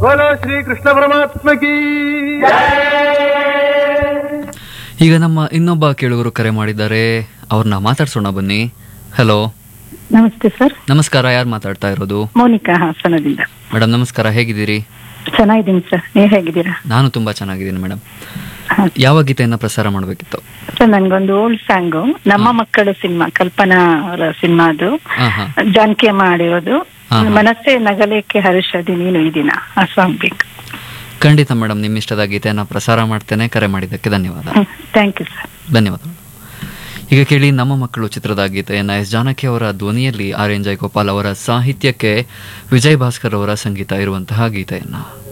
ಬೋಲೋ ಶ್ರೀ ಕೃಷ್ಣ ಪರಮಾತ್ಮ ಕೀ ಈಗ ನಮ್ಮ ಇನ್ನೊಬ್ಬ ಕೇಳುಗರು ಕರೆ ಮಾಡಿದ್ದಾರೆ ಅವ್ರನ್ನ ಮಾತಾಡ್ಸೋಣ ಬನ್ನಿ ಹಲೋ ನಮಸ್ತೆ ಸರ್ ನಮಸ್ಕಾರ ಯಾರು ಮಾತಾಡ್ತಾ ಇರೋದು ಮೋನಿಕಾ ಹಾಸನದಿಂದ ಮೇಡಮ್ ನಮಸ್ಕಾರ ಹೇಗಿದ್ದೀರಿ ಚೆನ್ನಾಗಿದ್ದೀನಿ ಸರ್ ನೀವು ಹೇಗಿದ್ದೀರಾ ನಾನು ತುಂಬಾ ಚೆನ್ನಾಗಿದ್ದೀನಿ ಮೇಡಮ್ ಹಾ. ಯಾವ ಗೀತೆಯನ್ನ ಪ್ರಸಾರ ಮಾಡಬೇಕಿತ್ತು ಸರ್ ನನ್ಗೊಂದು ಓಲ್ಡ್ ಸಾಂಗು ನಮ್ಮ ಮಕ್ಕಳು ಸಿನಿಮಾ ಕಲ್ಪನಾ ಅವರ ಸಿನಿಮಾ ಅದು ಹಾ ಹಾ ಜಾನಕಿ ಮಾಡಿರೋದು ಹಾ. ಮನಸ್ಸೇ ನಗಲೇಕೆ ಹರುಷದಿ ನೀನು ಈ ದಿನ ಆ ಸಾಂಗ್ ಬೇಕು ಖಂಡಿತ ಮೇಡಮ್ ನಿಮ್ಮ ಇಷ್ಟದ ಗೀತೆಯನ್ನ ಪ್ರಸಾರ ಮಾಡ್ತೇನೆ ಕರೆ ಮಾಡಿದ್ದಕ್ಕೆ ಧನ್ಯವಾದ ಥ್ಯಾಂಕ್ ಯು ಸರ್ ಧನ್ಯವಾದಗಳು ಈಗ ಕೇಳಿ ನಮ್ಮ ಮಕ್ಕಳು ಚಿತ್ರದ ಗೀತೆಯನ್ನ ಎಸ್ ಜಾನಕಿ ಅವರ ಧ್ವನಿಯಲ್ಲಿ ಆರ್ ಎನ್ ಜಯಗೋಪಾಲ್ ಅವರ ಸಾಹಿತ್ಯಕ್ಕೆ ವಿಜಯ್ ಭಾಸ್ಕರ್ ಅವರ ಸಂಗೀತ ಇರುವಂತಹ ಗೀತೆಯನ್ನ